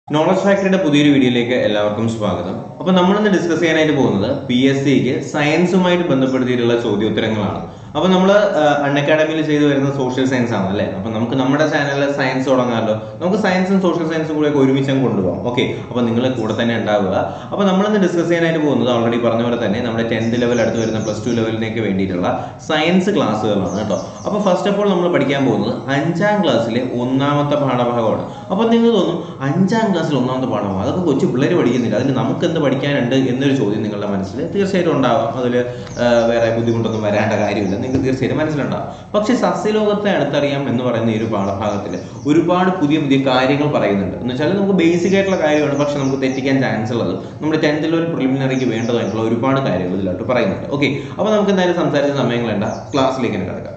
knowledge ഫാക്ടറിയുടെ പുതിയൊരു വീഡിയോയിലേക്ക് എല്ലാവർക്കും സ്വാഗതം അപ്പോൾ നമ്മളിന്ന് ഡിസ്കസ് ചെയ്യാനായിട്ട് പോകുന്നത് പി എസ് സിക്ക് സയൻസുമായിട്ട് ബന്ധപ്പെടുത്തിയിട്ടുള്ള ചോദ്യോത്തരങ്ങളാണ് അപ്പോൾ നമ്മൾ അൺ അക്കാഡമിയിൽ ചെയ്തു വരുന്ന സോഷ്യൽ സയൻസ് ആണ് അല്ലേ അപ്പോൾ നമുക്ക് നമ്മുടെ ചാനലിൽ സയൻസ് തുടങ്ങാമല്ലോ നമുക്ക് സയൻസും സോഷ്യൽ സയൻസും കൂടെ ഒക്കെ ഒരുമിച്ച് അങ്ങ് കൊണ്ടുപോകാം ഓക്കെ അപ്പോൾ നിങ്ങൾ കൂടെ തന്നെ ഉണ്ടാവുക അപ്പോൾ നമ്മളിന്ന് ഡിസ്കസ് ചെയ്യാനായിട്ട് പോകുന്നത് ഓൾറെഡി പറഞ്ഞ പോലെ തന്നെ നമ്മുടെ ടെൻത്ത് ലെവൽ അടുത്ത് വരുന്ന പ്ലസ് ടു ലെവലിലേക്ക് വേണ്ടിയിട്ടുള്ള സയൻസ് ക്ലാസ്സുകളാണ് കേട്ടോ അപ്പോൾ ഫസ്റ്റ് ഓഫ് ഓൾ നമ്മൾ പഠിക്കാൻ പോകുന്നത് അഞ്ചാം ക്ലാസ്സിലെ ഒന്നാമത്തെ പാഠഭാഗമാണ് അപ്പോൾ നിങ്ങൾ തോന്നും അഞ്ചാം ക്ലാസ്സിൽ ഒന്നാമത്തെ പാഠഭാഗം അതൊക്കെ കൊച്ചു പിള്ളേർ പഠിക്കുന്നില്ല അതിൽ നമുക്ക് എന്ത് പഠിക്കാനുണ്ട് എന്നൊരു ചോദ്യം നിങ്ങളുടെ മനസ്സിൽ തീർച്ചയായിട്ടും ഉണ്ടാവാം അതിൽ വേറെ ബുദ്ധിമുട്ടൊന്നും വരേണ്ട കാര്യമില്ല നിങ്ങൾക്ക് തീർച്ചയായിട്ടും മനസ്സിലുണ്ടാവും പക്ഷേ സസ്യലോകത്തെ അടുത്തറിയാം എന്ന് പറയുന്ന ഈ ഒരു പാഠഭാഗത്തിൽ ഒരുപാട് പുതിയ പുതിയ കാര്യങ്ങൾ പറയുന്നുണ്ട് എന്ന് വെച്ചാൽ നമുക്ക് ബേസിക് ആയിട്ടുള്ള കാര്യമാണ് പക്ഷെ നമുക്ക് തെറ്റിക്കാൻ ചാൻസ് ഉള്ളത് നമ്മുടെ ടെൻത്തിൽ ഒരു പ്രിലിമിനറിക്ക് വേണ്ടതായിട്ടുള്ള ഒരുപാട് കാര്യങ്ങൾ ഇതിലോട്ട് പറയുന്നുണ്ട് ഓക്കെ അപ്പോൾ നമുക്ക് എന്തായാലും സംസാരിച്ച സമയങ്ങളുണ്ട ക്ലാസ്സിലേക്ക് തന്നെ കിടക്കാം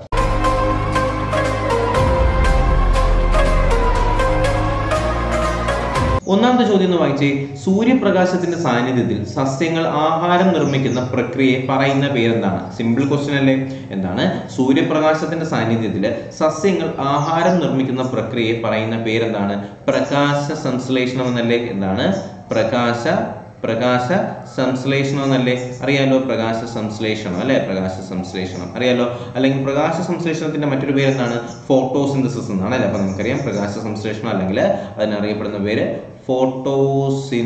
ഒന്നാമത്തെ ചോദ്യം എന്ന് വായിച്ചേ സൂര്യപ്രകാശത്തിന്റെ സാന്നിധ്യത്തിൽ സസ്യങ്ങൾ ആഹാരം നിർമ്മിക്കുന്ന പ്രക്രിയയെ പറയുന്ന പേരെന്താണ് സിമ്പിൾ ക്വസ്റ്റ്യൻ അല്ലേ എന്താണ് സൂര്യപ്രകാശത്തിന്റെ സാന്നിധ്യത്തിൽ സസ്യങ്ങൾ ആഹാരം നിർമ്മിക്കുന്ന പ്രക്രിയയെ പറയുന്ന പേരെന്താണ് പ്രകാശ സംശ്ലേഷണം എന്നല്ലേ എന്താണ് പ്രകാശ പ്രകാശ സംശ്ലേഷണം എന്നല്ലേ അറിയാലോ പ്രകാശ സംശ്ലേഷണം അല്ലെ പ്രകാശ സംശ്ലേഷണം അറിയാലോ അല്ലെങ്കിൽ പ്രകാശ സംശ്ലേഷണത്തിന്റെ മറ്റൊരു പേര് എന്താണ് ഫോട്ടോസിന്തസിസ് എന്നാണ് അല്ലെ അപ്പൊ നമുക്കറിയാം പ്രകാശ സംശ്ലേഷണം അല്ലെങ്കിൽ അതിനറിയപ്പെടുന്ന പേര് ഫോട്ടോസിൻ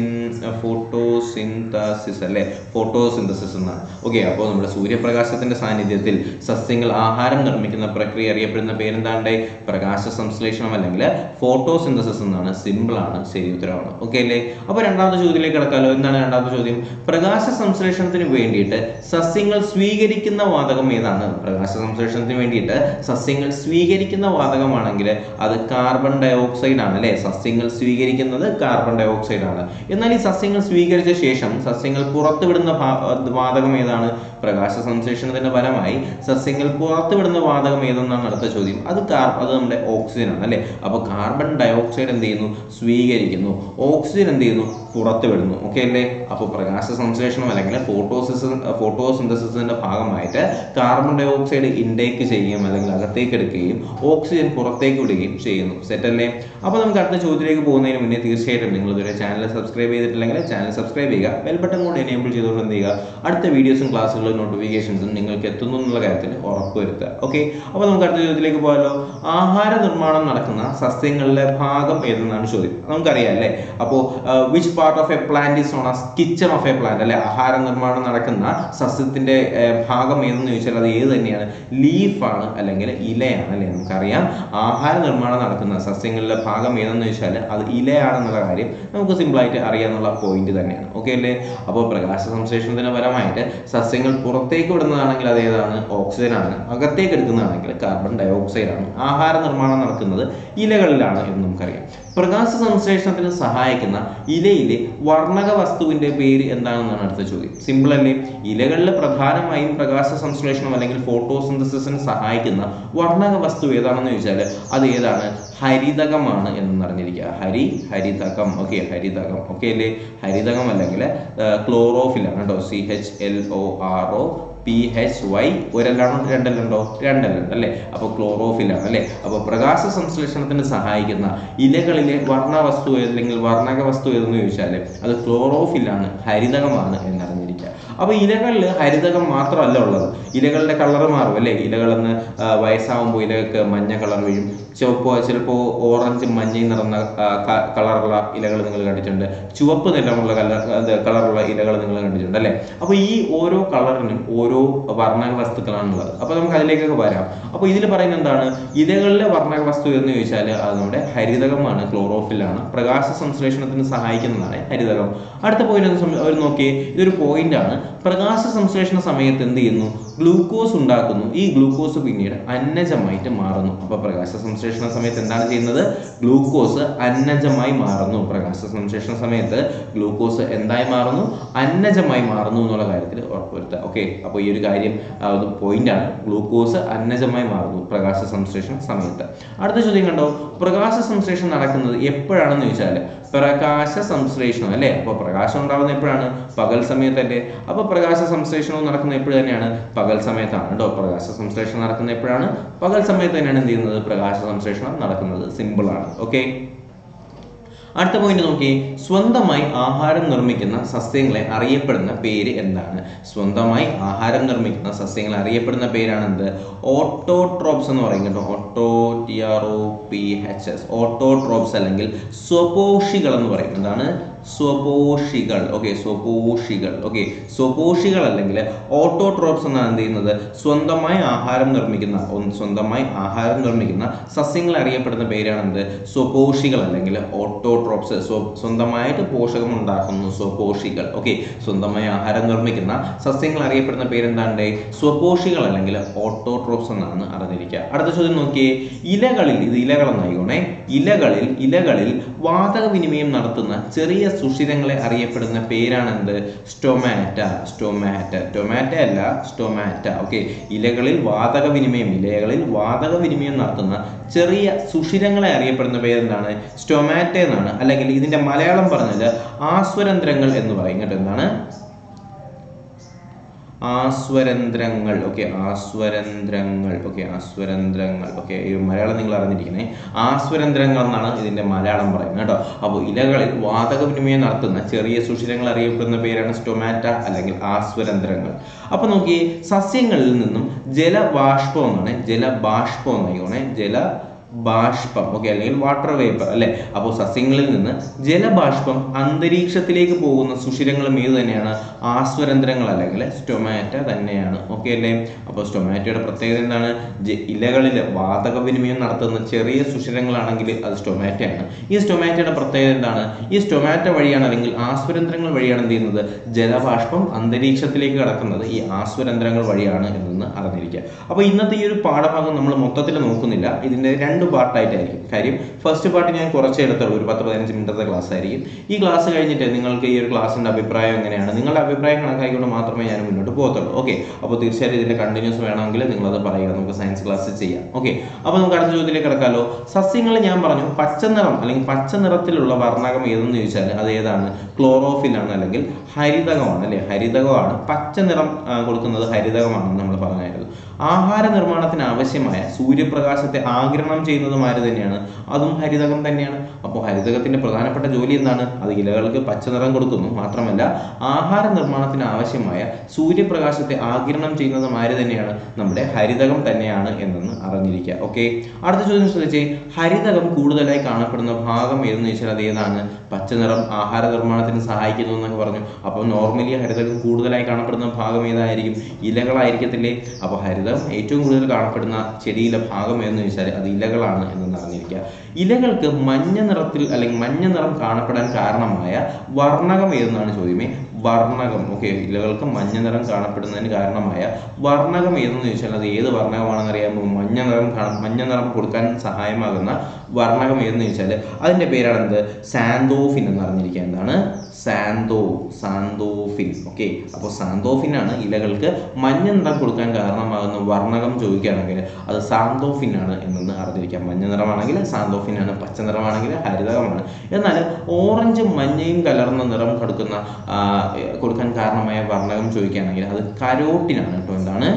ഫോട്ടോസിന്തസിസ് അല്ലെ ഫോട്ടോസിന്തസിസ് എന്നാണ് ഓക്കെ അപ്പോൾ നമ്മുടെ സൂര്യപ്രകാശത്തിന്റെ സാന്നിധ്യത്തിൽ സസ്യങ്ങൾ ആഹാരം നിർമ്മിക്കുന്ന പ്രക്രിയ അറിയപ്പെടുന്ന പേരെന്താണ്ട് പ്രകാശ സംശ്ലേഷണം അല്ലെങ്കിൽ ഫോട്ടോസിന്തസിസ് എന്നാണ് സിമ്പിൾ ആണ് ശരി ഉത്തരവാണ് ഓക്കെ അല്ലേ അപ്പോൾ രണ്ടാമത്തെ ചോദ്യത്തിലേക്ക് കിടക്കാലോ എന്താണ് രണ്ടാമത്തെ ചോദ്യം പ്രകാശ സംശ്ലേഷണത്തിന് വേണ്ടിയിട്ട് സസ്യങ്ങൾ സ്വീകരിക്കുന്ന വാതകം ഏതാണ് പ്രകാശ സംശ്ലേഷണത്തിന് വേണ്ടിയിട്ട് സസ്യങ്ങൾ സ്വീകരിക്കുന്ന വാതകമാണെങ്കിൽ അത് കാർബൺ ഡൈ ഓക്സൈഡ് ആണ് അല്ലെ സസ്യങ്ങൾ സ്വീകരിക്കുന്നത് കാർബൺ ഡൈ ഓക്സൈഡ് ആണ് എന്നാൽ ഈ സസ്യങ്ങൾ സ്വീകരിച്ച ശേഷം സസ്യങ്ങൾ പുറത്തുവിടുന്ന വാതകം ഏതാണ് പ്രകാശ സംശ്ലേഷണത്തിന്റെ ഫലമായി സസ്യങ്ങൾ പുറത്തുവിടുന്ന വാതകം ഏതെന്നാണ് അടുത്ത ചോദ്യം അത് കാർ അത് നമ്മുടെ ഓക്സിജൻ ആണ് അല്ലെ അപ്പൊ കാർബൺ ഡൈ ഓക്സൈഡ് എന്ത് ചെയ്യുന്നു സ്വീകരിക്കുന്നു ഓക്സിജൻ എന്ത് ചെയ്യുന്നു പുറത്തുവിടുന്നു ഓക്കെ അല്ലേ അപ്പോൾ പ്രകാശ സംശ്ലേഷണം അല്ലെങ്കിൽ ഫോട്ടോസിസ് ഫോട്ടോസിന്തസിന്റെ ഭാഗമായിട്ട് കാർബൺ ഡൈ ഓക്സൈഡ് ഇൻടേക്ക് ചെയ്യുകയും അല്ലെങ്കിൽ അകത്തേക്ക് എടുക്കുകയും ഓക്സിജൻ പുറത്തേക്ക് വിടുകയും ചെയ്യുന്നു സെറ്റ് അല്ലേ അപ്പോൾ നമുക്ക് അടുത്ത ചോദ്യത്തിലേക്ക് പോകുന്നതിന് മുന്നേ തീർച്ചയായിട്ടും നിങ്ങൾ ഇതുവരെ ചാനൽ സബ്സ്ക്രൈബ് ചെയ്തിട്ടില്ലെങ്കിൽ ചാനൽ സബ്സ്ക്രൈബ് ചെയ്യുക ബെൽ ബട്ടൺ കൂടെ എനേബിൾ ചെയ്തുകൊണ്ട് എന്ത് ചെയ്യുക അടുത്ത വീഡിയോസും ക്ലാസ്സുകളും നോട്ടിഫിക്കേഷൻസും നിങ്ങൾക്ക് എത്തുന്നു എന്നുള്ള കാര്യത്തിൽ ഉറപ്പുവരുത്തുക ഓക്കെ അപ്പോൾ നമുക്ക് അടുത്ത ചോദ്യത്തിലേക്ക് പോകാലോ ആഹാര നിർമ്മാണം നടക്കുന്ന സസ്യങ്ങളിലെ ഭാഗം ഏതെന്നാണ് ചോദ്യം നമുക്കറിയാം അല്ലേ അപ്പോൾ which part of a plant is on as kitchen of a plant അല്ലെ ആഹാര നിർമ്മാണം നടക്കുന്ന സസ്യത്തിന്റെ ഭാഗം ഏതെന്ന് ചോദിച്ചാൽ അത് ഏത് തന്നെയാണ് ലീഫാണ് അല്ലെങ്കിൽ ഇലയാണ് അല്ലെ നമുക്കറിയാം ആഹാര നിർമ്മാണം നടക്കുന്ന സസ്യങ്ങളിലെ ഭാഗം ഏതെന്ന് ചോദിച്ചാൽ അത് ഇലയാണെന്നുള്ള കാര്യം നമുക്ക് സിമ്പിളായിട്ട് അറിയാന്നുള്ള പോയിന്റ് തന്നെയാണ് ഓക്കെ അല്ലേ അപ്പോൾ പ്രകാശ സംശ്ലേഷണത്തിന്റെ ഫലമായിട്ട് സസ്യങ്ങൾ പുറത്തേക്ക് വിടുന്നതാണെങ്കിൽ അത് ഏതാണ് ഓക്സിജൻ ആണ് അകത്തേക്ക് എടുക്കുന്നതാണെങ്കിൽ കാർബൺ ഡൈ ഓക്സൈഡ് ആണ് ആഹാര നിർമ്മാണം നടക്കുന്നത് ഇലകളിലാണ് എന്ന് നമുക്കറിയാം പ്രകാശ സംശ്ലേഷണത്തിന് സഹായിക്കുന്ന ഇലയിലെ വർണ്ണക വസ്തുവിന്റെ പേര് എന്താണെന്നാണ് അടുത്ത ചോദ്യം സിമ്പിൾ അല്ലേ ഇലകളിൽ പ്രധാനമായും പ്രകാശ സംശ്ലേഷണം അല്ലെങ്കിൽ ഫോട്ടോസിന്തസിസിന് സഹായിക്കുന്ന വർണ്ണക വസ്തു ഏതാണെന്ന് ചോദിച്ചാൽ അത് ഏതാണ് ഹരിതകമാണ് എന്ന് അറിഞ്ഞിരിക്കുക ഹരി ഹരിതകം ഓക്കെ ഹരിതകം ഓക്കെ അല്ലേ ഹരിതകം അല്ലെങ്കിൽ ക്ലോറോഫിലാണ് കേട്ടോ C H L O R O P H Y ഒരെല്ലാണോ രണ്ടെല്ലുണ്ടോ രണ്ടെല്ലുണ്ട് അല്ലേ അപ്പോൾ ക്ലോറോഫിലാണ് അല്ലേ അപ്പോൾ പ്രകാശ സംശ്ലേഷണത്തിന് സഹായിക്കുന്ന ഇലകളിലെ വർണ്ണവസ്തു അല്ലെങ്കിൽ വർണ്ണക വസ്തു ഏതെന്ന് ചോദിച്ചാൽ അത് ക്ലോറോഫിലാണ് ഹരിതകമാണ് എന്നറിഞ്ഞിരിക്കുക അപ്പോൾ ഇലകളിൽ ഹരിതകം മാത്രമല്ല ഉള്ളത് ഇലകളുടെ കളർ മാറും അല്ലേ ഇലകളെന്ന് വയസ്സാവുമ്പോൾ ഇലകൾക്ക് മഞ്ഞ കളർ വീഴും ചുവപ്പോ ചിലപ്പോൾ ഓറഞ്ച് മഞ്ഞയും നിറന്ന കളറുള്ള ഇലകൾ നിങ്ങൾ കണ്ടിട്ടുണ്ട് ചുവപ്പ് നിറമുള്ള കളർ കളറുള്ള ഇലകൾ നിങ്ങൾ കണ്ടിട്ടുണ്ട് അല്ലേ അപ്പോൾ ഈ ഓരോ കളറിനും ഓരോ വർണ്ണക വസ്തുക്കളാണുള്ളത് അപ്പോൾ നമുക്ക് അതിലേക്കൊക്കെ വരാം അപ്പോൾ ഇതിൽ പറയുന്നത് എന്താണ് ഇലകളിലെ വർണ്ണക വസ്തു എന്ന് ചോദിച്ചാൽ അത് നമ്മുടെ ഹരിതകമാണ് ക്ലോറോഫിലാണ് പ്രകാശ സംശ്ലേഷണത്തിന് സഹായിക്കുന്നതാണ് ഹരിതകം അടുത്ത പോയിന്റ് അവർ നോക്കിയേ ഇതൊരു പോയിന്റ് ആണ് പ്രകാശ സംശ്ലേഷണ സമയത്ത് എന്ത് ചെയ്യുന്നു ഗ്ലൂക്കോസ് ഉണ്ടാക്കുന്നു ഈ ഗ്ലൂക്കോസ് പിന്നീട് അന്നജമായിട്ട് മാറുന്നു അപ്പോൾ പ്രകാശ സംശ്ലേഷണ സമയത്ത് എന്താണ് ചെയ്യുന്നത് ഗ്ലൂക്കോസ് അന്നജമായി മാറുന്നു പ്രകാശ സംശ്ലേഷണ സമയത്ത് ഗ്ലൂക്കോസ് എന്തായി മാറുന്നു അന്നജമായി മാറുന്നു എന്നുള്ള കാര്യത്തിൽ ഉറപ്പുവരുത്തുക ഓക്കെ അപ്പോൾ ഈ ഒരു കാര്യം പോയിന്റ് ആണ് ഗ്ലൂക്കോസ് അന്നജമായി മാറുന്നു പ്രകാശ സംശ്ലേഷണ സമയത്ത് അടുത്ത ചോദ്യം കണ്ടോ പ്രകാശ സംശ്ലേഷണം നടക്കുന്നത് എപ്പോഴാണെന്ന് ചോദിച്ചാൽ പ്രകാശ സംശ്ലേഷണം അല്ലേ അപ്പോൾ പ്രകാശം ഉണ്ടാകുന്ന എപ്പോഴാണ് പകൽ സമയത്തല്ലേ അപ്പോൾ പ്രകാശ സംശ്ലേഷണവും നടക്കുന്ന എപ്പോഴും തന്നെയാണ് പകൽ സമയത്താണ് കേട്ടോ പ്രകാശ സംശ്ലേഷണം നടക്കുന്ന എപ്പോഴാണ് പകൽ സമയത്ത് തന്നെയാണ് എന്ത് ചെയ്യുന്നത് പ്രകാശ സംശ്ലേഷണം നടക്കുന്നത് സിമ്പിൾ ആണ് ഓക്കെ അടുത്ത പോയിന്റ് നോക്കി സ്വന്തമായി ആഹാരം നിർമ്മിക്കുന്ന സസ്യങ്ങളെ അറിയപ്പെടുന്ന പേര് എന്താണ് സ്വന്തമായി ആഹാരം നിർമ്മിക്കുന്ന സസ്യങ്ങളെ അറിയപ്പെടുന്ന പേരാണ് എന്ത് ഓട്ടോട്രോപ്സ് എന്ന് പറയും കേട്ടോ auto T R O P H S autotrophs അല്ലെങ്കിൽ സ്വപോഷികൾ എന്ന് പറയും എന്താണ് സ്വപോഷികൾ ഓക്കെ സ്വപോഷികൾ ഓക്കെ സ്വപോഷികൾ അല്ലെങ്കിൽ ഓട്ടോട്രോപ്സ് എന്നാണ് എന്ത് ചെയ്യുന്നത് സ്വന്തമായി ആഹാരം നിർമ്മിക്കുന്ന ഒന്ന് സ്വന്തമായി ആഹാരം നിർമ്മിക്കുന്ന സസ്യങ്ങൾ അറിയപ്പെടുന്ന പേരാണ് എന്ത് സ്വപോഷികൾ അല്ലെങ്കിൽ ഓട്ടോട്രോപ്സ് സ്വന്തമായിട്ട് പോഷകം ഉണ്ടാക്കുന്നു സ്വപോഷികൾ ഓക്കെ സ്വന്തമായി ആഹാരം നിർമ്മിക്കുന്ന സസ്യങ്ങൾ അറിയപ്പെടുന്ന പേരെന്താണ്ട് സ്വപോഷികൾ അല്ലെങ്കിൽ ഓട്ടോട്രോപ്സ് എന്നാണ് അറിഞ്ഞിരിക്കുക അടുത്ത ചോദ്യം നോക്കിയേ ഇലകളിൽ ഇത് ഇലകൾ എന്നായിക്കോണേ ഇലകളിൽ ഇലകളിൽ വാതക വിനിമയം നടത്തുന്ന ചെറിയ സുഷിരങ്ങളെ അറിയപ്പെടുന്ന പേരാണ് എന്ത് സ്റ്റൊമാറ്റ സ്റ്റൊമാറ്റ ടൊമാറ്റ അല്ല സ്റ്റൊമാറ്റ ഓക്കെ ഇലകളിൽ വാതക വിനിമയം ഇലകളിൽ വാതക വിനിമയം നടത്തുന്ന ചെറിയ സുഷിരങ്ങളെ അറിയപ്പെടുന്ന പേരെന്താണ് സ്റ്റൊമാറ്റ എന്നാണ് അല്ലെങ്കിൽ ഇതിന്റെ മലയാളം പറഞ്ഞാൽ ആസ്വരന്ധ്രങ്ങൾ എന്ന് പറയും കേട്ടോ എന്താണ് ആസ്വരന്ധ്രങ്ങൾ ഓക്കെ ആസ്വരന്ധ്രങ്ങൾ ഓക്കെ ആസ്വരന്ധ്രങ്ങൾ ഓക്കെ ഈ മലയാളം നിങ്ങൾ അറിഞ്ഞിരിക്കണേ ആസ്വരന്ധ്രങ്ങൾ എന്നാണ് ഇതിന്റെ മലയാളം പറയുന്നത് കേട്ടോ അപ്പോൾ ഇലകളിൽ വാതക വിനിമയം നടത്തുന്ന ചെറിയ സുഷിരങ്ങൾ അറിയപ്പെടുന്ന പേരാണ് സ്റ്റൊമാറ്റ അല്ലെങ്കിൽ ആസ്വരന്ധ്രങ്ങൾ അപ്പൊ നോക്കി സസ്യങ്ങളിൽ നിന്നും ജലബാഷ്പം എന്നാണ് ജലബാഷ്പം എന്നായിക്കോണേ ജല ബാഷ്പം ഓക്കെ അല്ലെങ്കിൽ വാട്ടർ വേപ്പർ അല്ലെ അപ്പോൾ സസ്യങ്ങളിൽ നിന്ന് ജലബാഷ്പം അന്തരീക്ഷത്തിലേക്ക് പോകുന്ന സുഷിരങ്ങളും ഏത് തന്നെയാണ് ആസ്വരന്ധ്രങ്ങൾ അല്ലെങ്കിൽ സ്റ്റൊമാറ്റ തന്നെയാണ് ഓക്കെ അല്ലേ അപ്പോൾ സ്റ്റൊമാറ്റയുടെ പ്രത്യേകത എന്താണ് ജ- ഇലകളിൽ വാതക വിനിമയം നടത്തുന്ന ചെറിയ സുഷിരങ്ങളാണെങ്കിൽ അത് സ്റ്റൊമാറ്റയാണ് ഈ സ്റ്റൊമാറ്റയുടെ പ്രത്യേകത എന്താണ് ഈ സ്റ്റൊമാറ്റ വഴിയാണ് അല്ലെങ്കിൽ ആസ്വരന്ധ്രങ്ങൾ വഴിയാണ് എന്ത് ചെയ്യുന്നത് ജലബാഷ്പം അന്തരീക്ഷത്തിലേക്ക് കടക്കുന്നത് ഈ ആസ്വരന്ധ്രങ്ങൾ വഴിയാണ് എന്നൊന്ന് അറിഞ്ഞിരിക്കുക അപ്പോൾ ഇന്നത്തെ ഈ ഒരു പാഠഭാഗം നമ്മൾ മൊത്തത്തിൽ നോക്കുന്നില്ല ഇതിന്റെ രണ്ട് പാർട്ടായിട്ടായിരിക്കും കാര്യം ഫസ്റ്റ് പാർട്ട് ഞാൻ കുറച്ചേ എടുത്തുള്ളൂ ഒരു പത്ത് പതിനഞ്ച് മിനിറ്റത്തെ ക്ലാസ് ആയിരിക്കും ഈ ക്ലാസ് കഴിഞ്ഞിട്ട് നിങ്ങൾക്ക് ഈ ഒരു ക്ലാസ്സിന്റെ അഭിപ്രായം എങ്ങനെയാണ് നിങ്ങളുടെ അഭിപ്രായം കണക്കാക്കിക്കൊണ്ട് മാത്രമേ ഞാൻ മുന്നോട്ട് പോകത്തുള്ളൂ ഓക്കെ അപ്പോൾ തീർച്ചയായിട്ടും ഇതിന്റെ കണ്ടിന്യൂസ് വേണമെങ്കിൽ നിങ്ങളത് പറയുക നമുക്ക് സയൻസ് ക്ലാസ് ചെയ്യാം ഓക്കെ അപ്പോൾ നമുക്ക് അടുത്ത ചോദ്യത്തിലേക്ക് കിടക്കാമല്ലോ സസ്യങ്ങൾ ഞാൻ പറഞ്ഞു പച്ച നിറം അല്ലെങ്കിൽ പച്ച നിറത്തിലുള്ള വർണ്ണകം ഏതെന്ന് ചോദിച്ചാൽ അത് ഏതാണ് ക്ലോറോഫിൽ ആണ് അല്ലെങ്കിൽ ഹരിതകമാണ് അല്ലെ ഹരിതകമാണ് പച്ച നിറം ആ, കൊടുക്കുന്നത് ഹരിതകമാണെന്ന് നമ്മൾ പറഞ്ഞായിരുന്നു ആഹാര നിർമ്മാണത്തിന് ആവശ്യമായ സൂര്യപ്രകാശത്തെ ആഗിരണം ചെയ്യുന്നതും ആര് തന്നെയാണ് അതും ഹരിതകം തന്നെയാണ് അപ്പോൾ ഹരിതകത്തിന്റെ പ്രധാനപ്പെട്ട ജോലി എന്താണ് അത് ഇലകൾക്ക് പച്ച നിറം കൊടുക്കുന്നു മാത്രമല്ല ആഹാര നിർമ്മാണത്തിന് ആവശ്യമായ സൂര്യപ്രകാശത്തെ ആഗിരണം ചെയ്യുന്നതും ആര് തന്നെയാണ് നമ്മുടെ ഹരിതകം തന്നെയാണ് എന്നൊന്ന് അറിഞ്ഞിരിക്കുക ഓക്കെ അടുത്ത ചോദ്യം ശ്രദ്ധിച്ചേ ഹരിതകം കൂടുതലായി കാണപ്പെടുന്ന ഭാഗം ഏതെന്ന് ചോദിച്ചാൽ അത് ഏതാണ് പച്ച നിറം ആഹാര നിർമ്മാണത്തിന് സഹായിക്കുന്നു എന്നൊക്കെ പറഞ്ഞു അപ്പോൾ നോർമലി ഹരിതകം കൂടുതലായി കാണപ്പെടുന്ന ഭാഗം ഏതായിരിക്കും ഇലകളായിരിക്കത്തില്ലേ അപ്പോൾ ഹരിതകം ഏറ്റവും കൂടുതൽ കാണപ്പെടുന്ന ചെടിയിലെ ഭാഗം ഏതെന്ന് ചോദിച്ചാൽ അത് ഇലകളാണ് എന്നൊന്ന് അറിഞ്ഞിരിക്കുക ഇലകൾക്ക് മഞ്ഞ നിറത്തിൽ അല്ലെങ്കിൽ മഞ്ഞ നിറം കാണപ്പെടാൻ കാരണമായ വർണ്ണകം ഏതെന്നാണ് ചോദ്യമേ വർണ്ണകം ഓക്കെ ഇലകൾക്ക് മഞ്ഞ നിറം കാണപ്പെടുന്നതിന് കാരണമായ വർണ്ണകം ഏതെന്ന് ചോദിച്ചാൽ അത് ഏത് വർണ്ണകമാണെന്ന് അറിയാമോ മഞ്ഞ നിറം കാണ- മഞ്ഞ നിറം കൊടുക്കാൻ സഹായമാകുന്ന വർണ്ണകം ഏതെന്ന് ചോദിച്ചാൽ അതിന്റെ പേരാണ് എന്ത് സാന്തോഫിൻ എന്ന് അറിഞ്ഞിരിക്കുക എന്താണ് സാന്തോ സാന്തോഫിൻ ഓക്കെ അപ്പോൾ സാന്തോഫിൻ ആണ് ഇലകൾക്ക് മഞ്ഞ നിറം കൊടുക്കാൻ കാരണമാകുന്ന വർണ്ണകം ചോദിക്കുകയാണെങ്കിൽ അത് സാന്തോഫിൻ ആണ് എന്നൊന്ന് അറിഞ്ഞിരിക്കാം മഞ്ഞ നിറമാണെങ്കിൽ സാന്തോഫിൻ ആണ് പച്ച നിറമാണെങ്കിൽ ഹരിതകമാണ് എന്നാൽ ഓറഞ്ചും മഞ്ഞയും കലർന്ന നിറം കൊടുക്കുന്ന ആ, കൊടുക്കാൻ കാരണമായ വർണ്ണകം ചോദിക്കുകയാണെങ്കിൽ അത് കരോട്ടിനാണ് കേട്ടോ എന്താണ്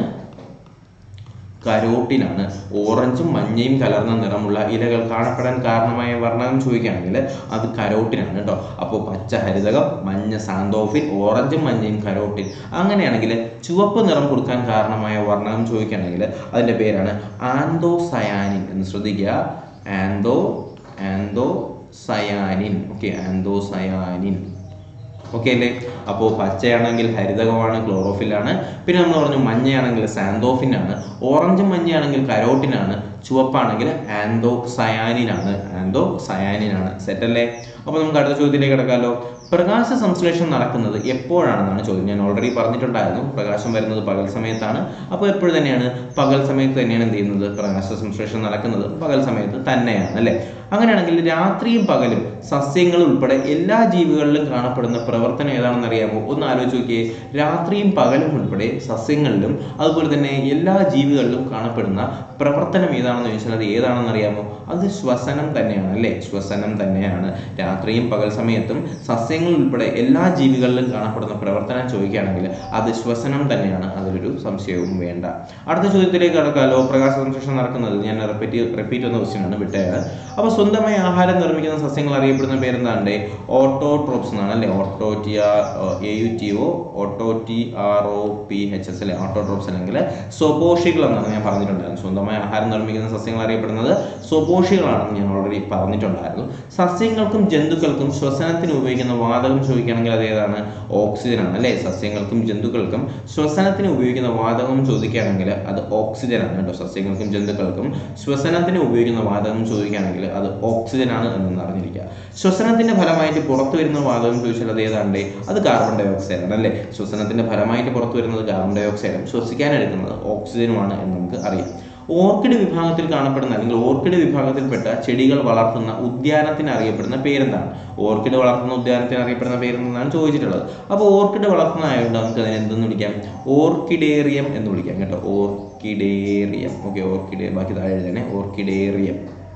കരോട്ടിനാണ് ഓറഞ്ചും മഞ്ഞയും കലർന്ന നിറമുള്ള ഇലകൾ കാണപ്പെടാൻ കാരണമായ വർണ്ണകം ചോദിക്കുകയാണെങ്കിൽ അത് കരോട്ടിനാണ് കേട്ടോ അപ്പോൾ പച്ച ഹരിതകം മഞ്ഞ സാന്തോഫിൻ ഓറഞ്ചും മഞ്ഞയും കരോട്ടിൻ അങ്ങനെയാണെങ്കിൽ ചുവപ്പ് നിറം കൊടുക്കാൻ കാരണമായ വർണ്ണകം ചോദിക്കുകയാണെങ്കിൽ അതിൻ്റെ പേരാണ് ആന്തോസയാനിൻ എന്ന് ശ്രദ്ധിക്കുക ആന്തോ anthocyanin okay anthocyanin okay അല്ലേ അപ്പോൾ പച്ചയാണെങ്കിൽ ഹരിതകമാണ് ക്ലോറോഫിലാണ് പിന്നെ നമ്മൾ പറഞ്ഞു മഞ്ഞയാണെങ്കിൽ സാന്തോഫിൻ ആണ് ഓറഞ്ചും മഞ്ഞയാണെങ്കിൽ കരോട്ടിനാണ് ചുവപ്പാണെങ്കിൽ ആന്തോ സയാനിനാണ് ആന്തോ സയാനിനാണ് സെറ്റ് അല്ലേ അപ്പോൾ നമുക്ക് അടുത്ത ചോദ്യത്തിലേക്ക് കിടക്കാമല്ലോ പ്രകാശ സംശ്ലേഷണം നടക്കുന്നത് എപ്പോഴാണെന്നാണ് ചോദ്യം ഞാൻ ഓൾറെഡി പറഞ്ഞിട്ടുണ്ടായിരുന്നു പ്രകാശം വരുന്നത് പകൽ സമയത്താണ് അപ്പോൾ എപ്പോഴും തന്നെയാണ് പകൽ സമയത്ത് തന്നെയാണ് എന്ത് ചെയ്യുന്നത് പ്രകാശ സംശ്ലേഷണം നടക്കുന്നത് പകൽ സമയത്ത് തന്നെയാണ് അല്ലേ അങ്ങനെയാണെങ്കിൽ രാത്രിയും പകലും സസ്യങ്ങൾ ഉൾപ്പെടെ എല്ലാ ജീവികളിലും കാണപ്പെടുന്ന പ്രവർത്തനം ഏതാണെന്ന് അറിയാമോ ഒന്ന് ആലോചിച്ച് നോക്കിയേ രാത്രിയും പകലും ഉൾപ്പെടെ സസ്യങ്ങളിലും അതുപോലെ തന്നെ എല്ലാ ജീവികളിലും കാണപ്പെടുന്ന പ്രവർത്തനം ഏതാണ് ഏതാണെന്ന് ചോദിച്ചാൽ അത് ഏതാണെന്ന് അറിയാമോ അത് ശ്വസനം തന്നെയാണ് അല്ലേ ശ്വസനം തന്നെയാണ് രാത്രിയും പകൽ സമയത്തും സസ്യങ്ങൾ ഉൾപ്പെടെ എല്ലാ ജീവികളിലും കാണപ്പെടുന്ന പ്രവർത്തനം ചോദിക്കുകയാണെങ്കിൽ അത് ശ്വസനം തന്നെയാണ് അതിലൊരു സംശയവും വേണ്ട അടുത്ത ചോദ്യത്തിലേക്ക് കടക്കാലോ പ്രകാശ സംശ്ലേഷണം നടക്കുന്നത് ഞാൻ റിപ്പീറ്റ് റിപ്പീറ്റ് എന്ന ക്വസ്റ്റ്യൻ ആണ് വിട്ടത് അപ്പോൾ സ്വന്തമായി ആഹാരം നിർമ്മിക്കുന്ന സസ്യങ്ങൾ അറിയപ്പെടുന്ന പേരെന്താണ്ട് ഓട്ടോട്രോപ്സ് എന്നാണ് അല്ലേ ഓട്ടോറ്റിയ എ യു ടി ഒ ഓട്ടോറ്റി R O P H S അല്ലെ ഓട്ടോട്രോപ്സ് അല്ലെങ്കിൽ സ്വപോഷികൾ എന്നാണ് ഞാൻ പറഞ്ഞിട്ടുണ്ടായിരുന്നു സ്വന്തമായി ആഹാരം നിർമ്മിക്കുന്ന സസ്യങ്ങൾ അറിയപ്പെടുന്നത് സ്വപോഷികളാണെന്ന് ഞാൻ ഓൾറെഡി പറഞ്ഞിട്ടുണ്ടായിരുന്നു സസ്യങ്ങൾക്കും ജന്തുക്കൾക്കും ശ്വസനത്തിന് ഉപയോഗിക്കുന്ന വാതകം ചോദിക്കുകയാണെങ്കിൽ അത് ഏതാണ് ഓക്സിജൻ ആണ് അല്ലേ സസ്യങ്ങൾക്കും ജന്തുക്കൾക്കും ശ്വസനത്തിന് ഉപയോഗിക്കുന്ന വാതകം ചോദിക്കുകയാണെങ്കിൽ അത് ഓക്സിജൻ ആണ് കേട്ടോ സസ്യങ്ങൾക്കും ജന്തുക്കൾക്കും ശ്വസനത്തിന് ഉപയോഗിക്കുന്ന വാതകം ചോദിക്കുകയാണെങ്കിൽ അത് ഓക്സിജൻ ആണ് എന്ന് അറിഞ്ഞിരിക്കുക ശ്വസനത്തിന്റെ ഫലമായിട്ട് പുറത്തു വരുന്ന വാതകം ചോദിച്ചാൽ അത് ഏതാണ്ട് അത് കാർബൺ ഡൈ ഓക്സൈഡ് ആണ് അല്ലേ ശ്വസനത്തിന്റെ ഫലമായിട്ട് പുറത്തു വരുന്നത് കാർബൺ ഡൈ ഓക്സൈഡും ശ്വസിക്കാൻ എടുക്കുന്നത് ഓക്സിജനുമാണ് എന്ന് നമുക്ക് അറിയാം ഓർക്കിഡ് വിഭാഗത്തിൽ കാണപ്പെടുന്ന അല്ലെങ്കിൽ ഓർക്കിഡ് വിഭാഗത്തിൽപ്പെട്ട ചെടികൾ വളർത്തുന്ന ഉദ്യാനത്തിന് അറിയപ്പെടുന്ന പേരെന്താണ് ഓർക്കിഡ് വളർത്തുന്ന ഉദ്യാനത്തിന് അറിയപ്പെടുന്ന പേരെന്താണ് ചോദിച്ചിട്ടുള്ളത് അപ്പോൾ ഓർക്കിഡ് വളർത്തുന്നതായതുകൊണ്ട് നമുക്ക് അതിനെ എന്തെന്ന് വിളിക്കാം ഓർക്കിഡേറിയം എന്ന് വിളിക്കാം കേട്ടോ ഓർക്കിഡേറിയം ഓക്കെ ഓർക്കിഡ് ബാക്കി താഴെ എഴുതണേ ഓർക്കിഡേറിയം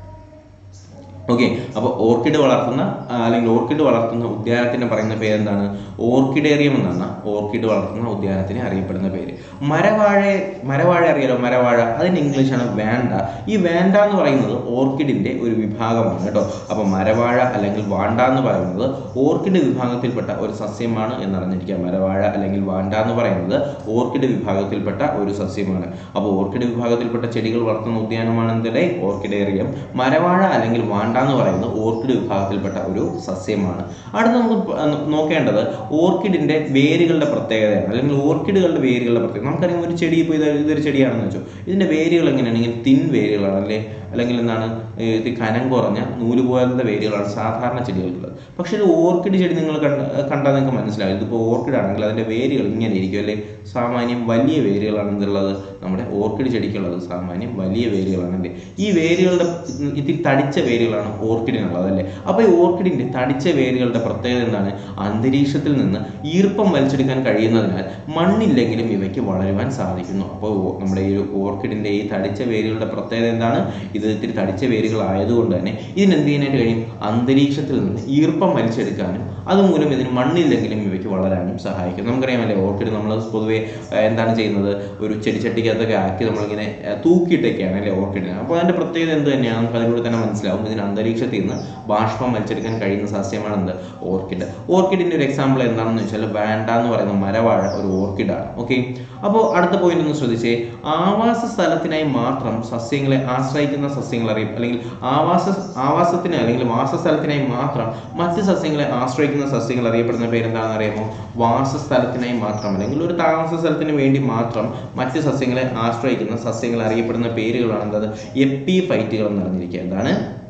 ഓക്കെ അപ്പോൾ ഓർക്കിഡ് വളർത്തുന്ന ആ, അല്ലെങ്കിൽ ഓർക്കിഡ് വളർത്തുന്ന ഉദ്യാനത്തിന് പറയുന്ന പേരെന്താണ് ഓർക്കിഡേറിയം എന്നാണ് ഓർക്കിഡ് വളർത്തുന്ന ഉദ്യാനത്തിന് അറിയപ്പെടുന്ന പേര് മരവാഴ മരവാഴ അറിയാലോ മരവാഴ അതിന് ഇംഗ്ലീഷാണ് വേണ്ട ഈ വേണ്ട എന്ന് പറയുന്നത് ഓർക്കിഡിന്റെ ഒരു വിഭാഗമാണ് കേട്ടോ അപ്പോൾ മരവാഴ അല്ലെങ്കിൽ വാണ്ട എന്ന് പറയുന്നത് ഓർക്കിഡ് വിഭാഗത്തിൽപ്പെട്ട ഒരു സസ്യമാണ് എന്നറിഞ്ഞിരിക്കുക മരവാഴ അല്ലെങ്കിൽ വാണ്ട എന്ന് പറയുന്നത് ഓർക്കിഡ് വിഭാഗത്തിൽപ്പെട്ട ഒരു സസ്യമാണ് അപ്പോൾ ഓർക്കിഡ് വിഭാഗത്തിൽപ്പെട്ട ചെടികൾ വളർത്തുന്ന ഉദ്യാനമാണ് എന്തിടെ ഓർക്കിഡേറിയം മരവാഴ അല്ലെങ്കിൽ വാണ്ട എന്ന് പറയുന്നത് ഓർക്കിഡ് വിഭാഗത്തിൽപ്പെട്ട ഒരു സസ്യമാണ് അടുത്ത നമുക്ക് പ- ആ, നോക്കേണ്ടത് ഓർക്കിഡിന്റെ വേരുകളുടെ പ്രത്യേകതയാണ് അല്ലെങ്കിൽ ഓർക്കിഡുകളുടെ വേരുകളുടെ പ്രത്യേകത നമുക്കറിയാം ഒരു ചെടി ഇപ്പോൾ ഇത് ഇതൊരു ചെടിയാണെന്ന് വെച്ചോ ഇതിന്റെ വേരുകൾ എങ്ങനെയാണ് ഇങ്ങനെ തിൻ വേരുകളാണ് അല്ലേ അല്ലെങ്കിൽ എന്താണ് ഏ, ഇത് കനം കുറഞ്ഞ നൂല് പോലത്തെ വേരുകളാണ് സാധാരണ ചെടികൾക്കുള്ളത് പക്ഷേ ഒരു ഓർക്കിഡ് ചെടി നിങ്ങൾ കണ്ട കണ്ടാൽ നിങ്ങൾക്ക് മനസ്സിലാവും ഇതിപ്പോൾ ഓർക്കിഡ് ആണെങ്കിൽ അതിന്റെ വേരുകൾ ഇങ്ങനെ ഇരിക്കും അല്ലേ സാമാന്യം വലിയ വേരുകളാണ് എന്തുള്ളത് നമ്മുടെ ഓർക്കിഡ് ചെടിക്കുള്ളത് സാമാന്യം വലിയ വേരുകളാണ് അല്ലേ ഈ വേരുകളുടെ ഇതിൽ തടിച്ച വേരുകളാണ് ഓർക്കിഡിനുള്ളത് അല്ലേ അപ്പോൾ ഈ ഓർക്കിഡിന്റെ തടിച്ച വേരുകളുടെ പ്രത്യേകത എന്താണ് അന്തരീക്ഷത്തിൽ നിന്ന് ഈർപ്പം വലിച്ചെടുക്കാൻ കഴിയുന്നതിനാൽ മണ്ണില്ലെങ്കിലും ഇവയ്ക്ക് വളരുവാൻ സാധിക്കുന്നു അപ്പോൾ ഓ- നമ്മുടെ ഈ ഒരു ഓർക്കിഡിന്റെ ഈ തടിച്ച വേരുകളുടെ പ്രത്യേകത എന്താണ് ഇത് ഇത്തിരി തടിച്ച വേരുകൾ ആയതുകൊണ്ട് തന്നെ ഇതിന് എന്ത് ചെയ്യാനായിട്ട് കഴിയും അന്തരീക്ഷത്തിൽ നിന്ന് ഈർപ്പം വലിച്ചെടുക്കാനും അതുമൂലം ഇതിന് മണ്ണില്ലെങ്കിലും ഇവയ്ക്ക് വളരാനും സഹായിക്കും നമുക്കറിയാമല്ലേ ഓർക്കിഡ് നമ്മൾ പൊതുവേ ആ, എന്താണ് ചെയ്യുന്നത് ഒരു ചെടിച്ചട്ടിക്കകത്തൊക്കെ ആക്കി നമ്മളിങ്ങനെ ആ, തൂക്കിയിട്ടൊക്കെയാണ് അല്ലേ ഓർക്കിഡിന് അപ്പോൾ അതിന്റെ പ്രത്യേകത എന്ത് തന്നെയാണ് നമുക്ക് അതിലൂടെ തന്നെ മനസ്സിലാവും ഇതിന് അന്തരീക്ഷത്തിൽ നിന്ന് ബാഷ്പം വലിച്ചെടുക്കാൻ കഴിയുന്ന സസ്യമാണ് എന്ത് ഓർക്കിഡ് ഓർക്കിഡിന്റെ ഒരു എക്സാമ്പിൾ എന്താണെന്ന് വെച്ചാൽ വാൻഡ എന്ന് പറയുന്ന മരവാഴ ഒരു ഓർക്കിഡാണ് ഓക്കെ അപ്പോൾ അടുത്ത പോയിന്റ് ഒന്ന് ശ്രദ്ധിച്ചേ ആവാസ സ്ഥലത്തിനായി മാത്രം സസ്യങ്ങളെ ആശ്രയിക്കുന്ന സസ്യങ്ങൾ അറിയും അല്ലെങ്കിൽ ആവാസ ആവാസത്തിന് അല്ലെങ്കിൽ വാസസ്ഥലത്തിനായി മാത്രം മറ്റ് സസ്യങ്ങളെ ആശ്രയിക്കുന്ന സസ്യങ്ങൾ അറിയപ്പെടുന്ന പേരെന്താണെന്ന് അറിയാമോ വാസസ്ഥലത്തിനായി മാത്രം അല്ലെങ്കിൽ ഒരു താമസ സ്ഥലത്തിന് വേണ്ടി മാത്രം മറ്റ് സസ്യങ്ങളെ ആശ്രയിക്കുന്ന സസ്യങ്ങൾ അറിയപ്പെടുന്ന പേരുകളാണ് എന്തത് എപ്പി ഫൈറ്റുകൾ എന്ന് അറിഞ്ഞിരിക്കുക എന്താണ്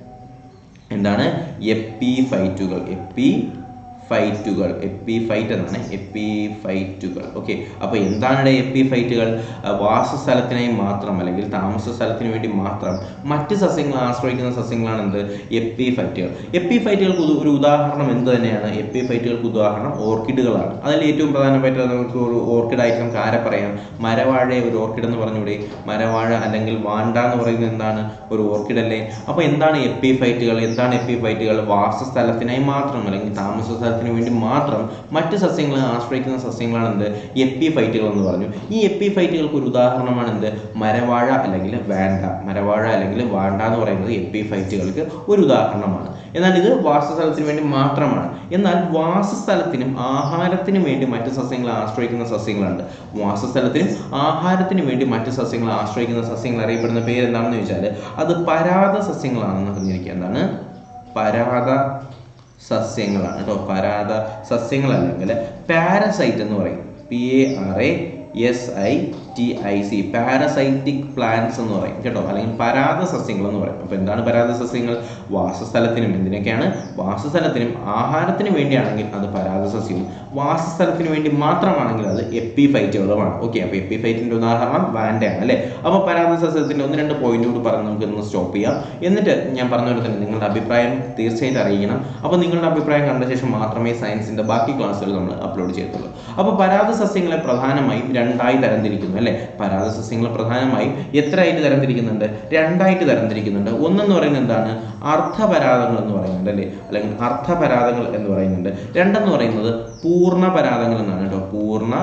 എന്താണ് എപ്പി ഫൈറ്റുകൾ എപ്പി ഫൈറ്റുകൾ എപ്പി ഫൈറ്റ് എന്നാണ് എപ്പി ഫൈറ്റുകൾ ഓക്കെ അപ്പോൾ എന്താണ് എപ്പി ഫൈറ്റുകൾ വാസസ്ഥലത്തിനായി മാത്രം അല്ലെങ്കിൽ താമസ സ്ഥലത്തിന് വേണ്ടി മാത്രം മറ്റ് സസ്യങ്ങൾ ആശ്രയിക്കുന്ന സസ്യങ്ങളാണ് എന്ത് എപ്പി ഫൈറ്റുകൾ എപ്പി ഫൈറ്റുകൾക്ക് ഉദ- ഒരു ഉദാഹരണം എന്ത് തന്നെയാണ് എപ്പി ഫൈറ്റുകൾക്ക് ഉദാഹരണം ഓർക്കിഡുകളാണ് അതിൽ ഏറ്റവും പ്രധാനമായിട്ട് നമുക്ക് ഒരു ഓർക്കിഡ് ആയിട്ട് നമുക്ക് ആരെ പറയാം മരവാഴയെ ഒരു ഓർക്കിഡ് എന്ന് പറഞ്ഞൂടെ മരവാഴ അല്ലെങ്കിൽ വാണ്ട എന്ന് പറയുന്നത് എന്താണ് ഒരു ഓർക്കിഡ് അല്ലേ അപ്പോൾ എന്താണ് എപ്പി ഫൈറ്റുകൾ എന്താണ് എപ്പി ഫൈറ്റുകൾ വാസസ്ഥലത്തിനായി മാത്രം അല്ലെങ്കിൽ താമസ സ്ഥലത്തിന് വേണ്ടി മാത്രം മറ്റ് സസ്യങ്ങളെ ആശ്രയിക്കുന്ന സസ്യങ്ങളാണ് എന്ത് എപ്പി ഫൈറ്റുകൾ എന്ന് പറഞ്ഞു ഈ എപ്പി ഫൈറ്റുകൾക്ക് ഒരു ഉദാഹരണമാണ് എന്ത് മരവാഴ അല്ലെങ്കിൽ വാണ്ട മരവാഴ അല്ലെങ്കിൽ വാണ്ട എന്ന് പറയുന്നത് എപ്പി ഫൈറ്റുകൾക്ക് ഒരു ഉദാഹരണമാണ് എന്നാൽ ഇത് വാസസ്ഥലത്തിന് വേണ്ടി മാത്രമാണ് എന്നാൽ വാസസ്ഥലത്തിനും ആഹാരത്തിനും വേണ്ടി മറ്റ് സസ്യങ്ങളെ ആശ്രയിക്കുന്ന സസ്യങ്ങളുണ്ട് വാസസ്ഥലത്തിനും ആഹാരത്തിനും വേണ്ടി മറ്റ് സസ്യങ്ങളെ ആശ്രയിക്കുന്ന സസ്യങ്ങൾ അറിയപ്പെടുന്ന പേര് എന്താണെന്ന് ചോദിച്ചാൽ അത് പരാത സസ്യങ്ങളാണെന്ന് അറിഞ്ഞിരിക്കുക എന്താണ് പരാത സസ്യങ്ങളാണ് കേട്ടോ പരാത സസ്യങ്ങൾ അല്ലെങ്കിൽ പാരസൈറ്റ് എന്ന് പറയും P A R A S I T I C parasitic plants എന്ന് പറയും കേട്ടോ അല്ലെങ്കിൽ പരാത സസ്യങ്ങൾ എന്ന് പറയും അപ്പോൾ എന്താണ് പരാത സസ്യങ്ങൾ വാസസ്ഥലത്തിനും എന്തിനൊക്കെയാണ് വാസസ്ഥലത്തിനും ആഹാരത്തിനും വേണ്ടിയാണെങ്കിൽ അത് പരാത സസ്യവും വാസസ്ഥലത്തിന് വേണ്ടി മാത്രമാണെങ്കിൽ അത് എപ്പിഫൈറ്റുകളുമാണ് ഓക്കെ അപ്പോൾ എപ്പിഫൈറ്റിന്റെ ഉദാഹരണം വാൻഡയാണ് അല്ലേ അപ്പോൾ പരാത സസ്യത്തിന്റെ ഒന്ന് രണ്ട് പോയിന്റ് കൂടി പറഞ്ഞ് നമുക്ക് ഇന്ന് സ്റ്റോപ്പ് ചെയ്യാം എന്നിട്ട് ഞാൻ പറഞ്ഞ പോലെ തന്നെ നിങ്ങളുടെ അഭിപ്രായം തീർച്ചയായിട്ടും അറിയിക്കണം അപ്പോൾ നിങ്ങളുടെ അഭിപ്രായം കണ്ട ശേഷം മാത്രമേ സയൻസിന്റെ ബാക്കി ക്ലാസ്സുകൾ നമ്മൾ അപ്ലോഡ് ചെയ്യത്തുള്ളൂ അപ്പോൾ പരാത സസ്യങ്ങളെ പ്രധാനമായും രണ്ടായി തരംതിരിക്കുന്നു അല്ലെ പരാത സസ്യങ്ങൾ പ്രധാനമായും എത്രയായിട്ട് തരംതിരിക്കുന്നുണ്ട് രണ്ടായിട്ട് തരംതിരിക്കുന്നുണ്ട് ഒന്നെന്ന് പറയുന്നത് എന്താണ് അർദ്ധപരാതങ്ങൾ എന്ന് പറയുന്നുണ്ട് അല്ലേ അല്ലെങ്കിൽ അർദ്ധപരാതങ്ങൾ എന്ന് പറയുന്നുണ്ട് രണ്ടെന്ന് പറയുന്നത് പൂർണ്ണ പരാതങ്ങൾ എന്നാണ് കേട്ടോ പൂർണ്ണ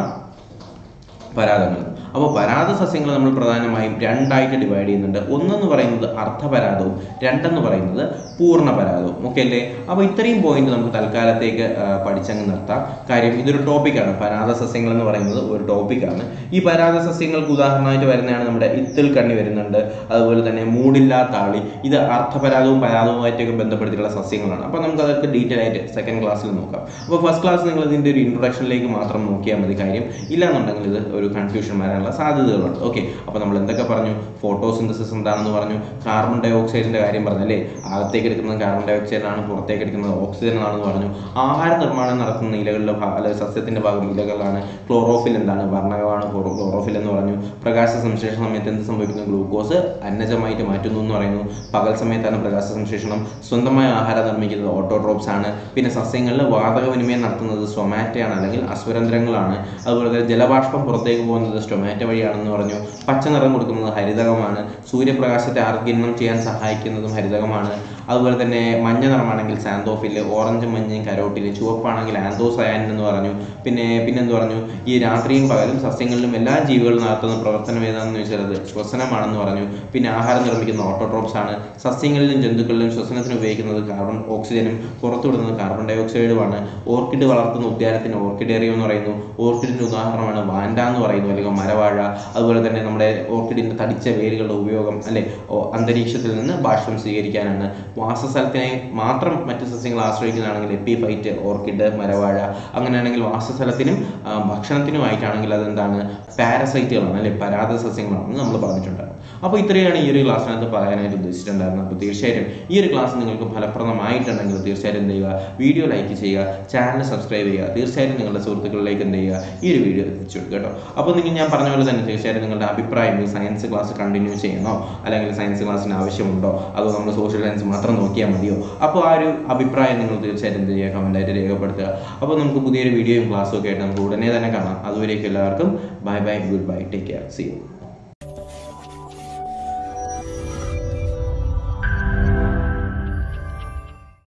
പരാതങ്ങൾ അപ്പോൾ പരാത സസ്യങ്ങൾ നമ്മൾ പ്രധാനമായും രണ്ടായിട്ട് ഡിവൈഡ് ചെയ്യുന്നുണ്ട് ഒന്നെന്ന് പറയുന്നത് അർദ്ധപരാതവും രണ്ടെന്ന് പറയുന്നത് പൂർണ്ണ പരാതവും ഓക്കെ അല്ലേ അപ്പോൾ ഇത്രയും പോയിന്റ് നമുക്ക് തൽക്കാലത്തേക്ക് ആ, പഠിച്ചങ്ങ് നിർത്താം കാര്യം ഇതൊരു ടോപ്പിക്കാണ് പരാത സസ്യങ്ങൾ എന്ന് പറയുന്നത് ഒരു ടോപ്പിക്കാണ് ഈ പരാത സസ്യങ്ങൾക്ക് ഉദാഹരണമായിട്ട് വരുന്നതാണ് നമ്മുടെ ഇത്തിൽ കണ്ണി വരുന്നുണ്ട് അതുപോലെ തന്നെ മൂടില്ലാ താളി ഇത് അർദ്ധപരാതവും പരാതവുമായിട്ടൊക്കെ ബന്ധപ്പെടുത്തിയിട്ടുള്ള സസ്യങ്ങളാണ് അപ്പോൾ നമുക്ക് അതൊക്കെ ഡീറ്റെയിൽ ആയിട്ട് സെക്കൻഡ് ക്ലാസ്സിൽ നോക്കാം അപ്പോൾ ഫസ്റ്റ് ക്ലാസ് നിങ്ങൾ ഇതിൻ്റെ ഒരു ഇൻട്രൊഡക്ഷനിലേക്ക് മാത്രം നോക്കിയാൽ മതി കാര്യം ഇല്ലാന്നുണ്ടെങ്കിൽ ഇത് ഒരു കൺഫ്യൂഷൻ വരാനുള്ള സാധ്യതകളുണ്ട് ഓക്കെ അപ്പോൾ നമ്മൾ എന്തൊക്കെ പറഞ്ഞു ഫോട്ടോസിന്തസിസ് എന്താണെന്ന് പറഞ്ഞു കാർബൺ ഡൈ ഓക്സൈഡിന്റെ കാര്യം പറഞ്ഞല്ലേ അകത്തേക്ക് എടുക്കുന്നത് കാർബൺ ഡൈ ഓക്സൈഡ് ആണ് പുറത്തേക്ക് എടുക്കുന്നത് ഓക്സിജൻ ആണെന്ന് പറഞ്ഞു ആഹാര നിർമ്മാണം നടത്തുന്ന ഇലകളുടെ ഭാഗം അല്ലെങ്കിൽ സസ്യത്തിന്റെ ഭാഗം ഇലകളാണ് ക്ലോറോഫിൽ എന്താണ് വർണ്ണകമാണ് ക്ലോറോഫിൽ എന്ന് പറഞ്ഞു പ്രകാശ സംശ്ലേഷണ സമയത്ത് എന്ത് സംഭവിക്കുന്നു ഗ്ലൂക്കോസ് അന്നജമായിട്ട് മാറ്റുന്നു എന്ന് പറയുന്നു പകൽ സമയത്താണ് പ്രകാശ സംശ്ലേഷണം സ്വന്തമായ ആഹാരം നിർമ്മിക്കുന്നത് ഓട്ടോട്രോപ്സ് ആണ് പിന്നെ സസ്യങ്ങളിൽ വാതക വിനിമയം നടത്തുന്നത് സ്വമാറ്റയാണ് അല്ലെങ്കിൽ അസ്വരന്ധ്രങ്ങളാണ് അതുപോലെ തന്നെ ജലബാഷ്പം പുറത്തേക്ക് പോകുന്നത് സ്റ്റൊമാറ്റോ വഴിയാണെന്ന് പറഞ്ഞു പച്ച നിറം കൊടുക്കുന്നത് ഹരിതകമാണ് സൂര്യപ്രകാശത്തെ ആർഗിരണം ചെയ്യാൻ സഹായിക്കുന്നതും ഹരിതകമാണ് അതുപോലെ തന്നെ മഞ്ഞ നിറമാണെങ്കിൽ സാന്തോഫില് ഓറഞ്ച് മഞ്ഞയും കരോട്ടില് ചുവപ്പാണെങ്കിൽ ആന്തോസയാനിൻ എന്ന് പറഞ്ഞു പിന്നെ പിന്നെന്ത് പറഞ്ഞു ഈ രാത്രിയും പകലും സസ്യങ്ങളിലും എല്ലാ ജീവികളും നടത്തുന്ന പ്രവർത്തനം ഏതാണെന്ന് ചോദിച്ചാൽ അത് ശ്വസനമാണെന്ന് പറഞ്ഞു പിന്നെ ആഹാരം നിർമ്മിക്കുന്ന ഓട്ടോട്രോപ്സ് ആണ് സസ്യങ്ങളിലും ജന്തുക്കളിലും ശ്വസനത്തിന് ഉപയോഗിക്കുന്നത് കാർബൺ ഓക്സിജനും പുറത്തുവിടുന്നത് കാർബൺ ഡൈ ഓക്സൈഡുമാണ് ഓർക്കിഡ് വളർത്തുന്ന ഉദ്യാനത്തിന് ഓർക്കിഡേറിയം എന്ന് പറയുന്നു ഓർക്കിഡിന്റെ ഉദാഹരണമാണ് വാൻഡ എന്ന് പറയുന്നു അല്ലെങ്കിൽ മരവാഴ അതുപോലെ തന്നെ നമ്മുടെ ഓർക്കിഡിന്റെ തടിച്ച വേരുകളുടെ ഉപയോഗം അല്ലെ ഓ- അന്തരീക്ഷത്തിൽ നിന്ന് ബാഷ്പം സ്വീകരിക്കാനാണ് വാസസ്ഥലത്തിനെ മാത്രം മറ്റു സസ്യങ്ങൾ ആശ്രയിക്കുന്നതാണെങ്കിൽ എപ്പിഫൈറ്റ് ഓർക്കിഡ് മരവാഴ അങ്ങനെയാണെങ്കിൽ വാസസ്ഥലത്തിനും ആ, ഭക്ഷണത്തിനുമായിട്ടാണെങ്കിൽ അതെന്താണ് പാരസൈറ്റുകളാണ് അല്ലെ പരാത സസ്യങ്ങളാണെന്ന് നമ്മൾ പറഞ്ഞിട്ടുണ്ടായിരുന്നു അപ്പോൾ ഇത്രയാണ് ഈ ഒരു ക്ലാസ്സിനകത്ത് പറയാനായിട്ട് ഉദ്ദേശിച്ചിട്ടുണ്ടായിരുന്നത് അപ്പോൾ തീർച്ചയായിട്ടും ഈ ഒരു ക്ലാസ് നിങ്ങൾക്ക് ഫലപ്രദമായിട്ടുണ്ടെങ്കിൽ തീർച്ചയായിട്ടും എന്ത് ചെയ്യുക വീഡിയോ ലൈക്ക് ചെയ്യുക ചാനൽ സബ്സ്ക്രൈബ് ചെയ്യുക തീർച്ചയായിട്ടും നിങ്ങളുടെ സുഹൃത്തുക്കളിലേക്ക് എന്ത് ചെയ്യുക ഈ ഒരു വീഡിയോ എത്തിച്ചു കൊടുക്കുക കേട്ടോ അപ്പോൾ നിങ്ങൾ ഞാൻ പറഞ്ഞ പോലെ തന്നെ തീർച്ചയായിട്ടും നിങ്ങളുടെ അഭിപ്രായം ഈ സയൻസ് ക്ലാസ് കണ്ടിന്യൂ ചെയ്യണോ അല്ലെങ്കിൽ സയൻസ് ക്ലാസ്സിന് ആവശ്യമുണ്ടോ അതോ നമ്മൾ സോഷ്യൽ സയൻസ് മാത്രം നോക്കിയാൽ മതിയോ അപ്പോൾ ആ ഒരു അഭിപ്രായം നിങ്ങൾ തീർച്ചയായിട്ടും എന്ത് ചെയ്യുക കമൻറ്റായിട്ട് രേഖപ്പെടുത്തുക അപ്പോൾ നമുക്ക് പുതിയൊരു വീഡിയോയും ക്ലാസ്സും ഒക്കെ ആയിട്ട് നമുക്ക് ഉടനെ തന്നെ കാണാം അതുവരേക്കും എല്ലാവർക്കും bye bye good bye take care see U